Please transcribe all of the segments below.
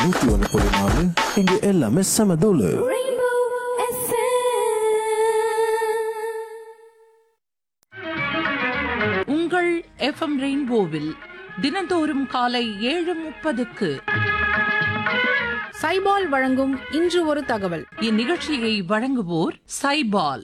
நூத்தி ஒண்ணு புள்ளி நாலு இங்க எல்லாமே செம தூளு Rainbow FM. உங்கள் எஃப்எம் ரெயின்போவில் தினந்தோறும் காலை ஏழு முப்பதுக்கு சைபால் வழங்கும் இன்று ஒரு தகவல் இந்நிகழ்ச்சியை வழங்குவோர் சைபால்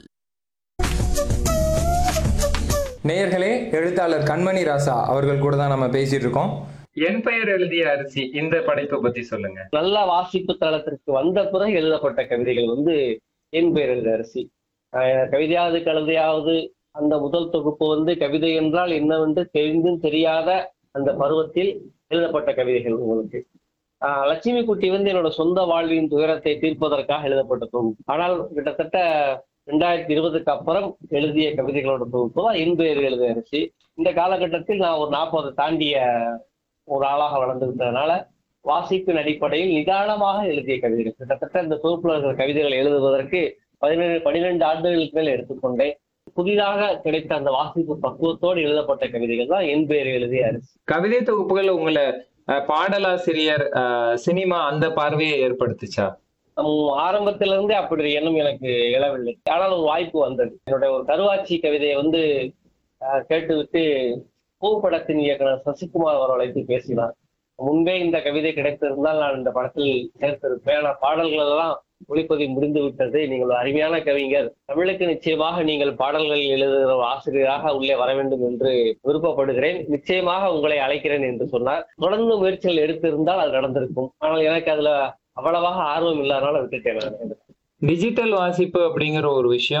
நேயர்களே எழுத்தாளர் கண்மணி ராசா அவர்கள் கூட தான் நம்ம பேசிட்டு இருக்கோம் என் பெயர் எழுதிய அரிசி இந்த படைப்பை பத்தி சொல்லுங்க நல்ல வாசிப்பு தளத்திற்கு வந்த பிறகு எழுதப்பட்ட கவிதைகள் வந்து என் பெயர் எழுத அரிசி ஆஹ் கவிதையாவது கழுதையாவது அந்த முதல் தொகுப்பு வந்து கவிதை என்றால் என்னவென்று தெரிந்தும் தெரியாத அந்த பருவத்தில் எழுதப்பட்ட கவிதைகள் உங்களுக்கு ஆஹ் லட்சுமி குட்டி வந்து என்னோட சொந்த வாழ்வின் துயரத்தை தீர்ப்பதற்காக எழுதப்பட்ட தொகுப்பு ஆனால் கிட்டத்தட்ட ரெண்டாயிரத்தி இருபதுக்கு அப்புறம் எழுதிய கவிதைகளோட தொகுப்பு தான் என் பெயர் எழுத அரிசி இந்த காலகட்டத்தில் நான் ஒரு நாற்பது தாண்டிய ஒரு ஆளாக வளர்ந்து விட்டதுனால வாசிப்பின் அடிப்படையில் நிதானமாக எழுதிய கவிதைகள் கிட்டத்தட்ட இந்த தொகுப்புல இருக்கிற கவிதைகள் எழுதுவதற்கு பதினேழு பன்னிரெண்டு ஆண்டுகளுக்கு மேல் எடுத்துக்கொண்டேன் புதிதாக கிடைத்த அந்த வாசிப்பு பக்குவத்தோடு எழுதப்பட்ட கவிதைகள் தான் என் பெயர் எழுதிய அரிசி கவிதை தொகுப்புகள் உங்களை அஹ், பாடலாசிரியர் அஹ், சினிமா அந்த பார்வையை ஏற்படுத்துச்சா உம் ஆரம்பத்தில இருந்தே அப்படி ஒரு எண்ணம் எனக்கு எழவில்லை ஆனால் ஒரு வாய்ப்பு வந்தது என்னுடைய ஒரு கருவாச்சி கவிதையை வந்து ஆஹ், கேட்டுவிட்டு பூப்படத்தின் இயக்குனர் சசிகுமார் அவர் அழைத்து பேசினார் முன்பே இந்த கவிதை கிடைத்திருந்தால் நான் இந்த படத்தில் சேர்த்திருப்பேன் ஆனால் பாடல்கள் எல்லாம் ஒளிப்பதிவு முடிந்து விட்டது நீங்கள் ஒரு அருமையான கவிஞர் தமிழுக்கு நிச்சயமாக நீங்கள் பாடல்கள் எழுதுகிற ஒரு ஆசிரியராக உள்ளே வர வேண்டும் என்று விருப்பப்படுகிறேன் நிச்சயமாக உங்களை அழைக்கிறேன் என்று சொன்னார் தொடர்ந்து முயற்சிகள் எடுத்திருந்தால் அது நடந்திருக்கும் ஆனால் எனக்கு அதுல அவ்வளவாக ஆர்வம் இல்லாதனால விட்டுட்டேன் நான் டிஜிட்டல் வாசிப்பு அப்படிங்கிற ஒரு விஷயம்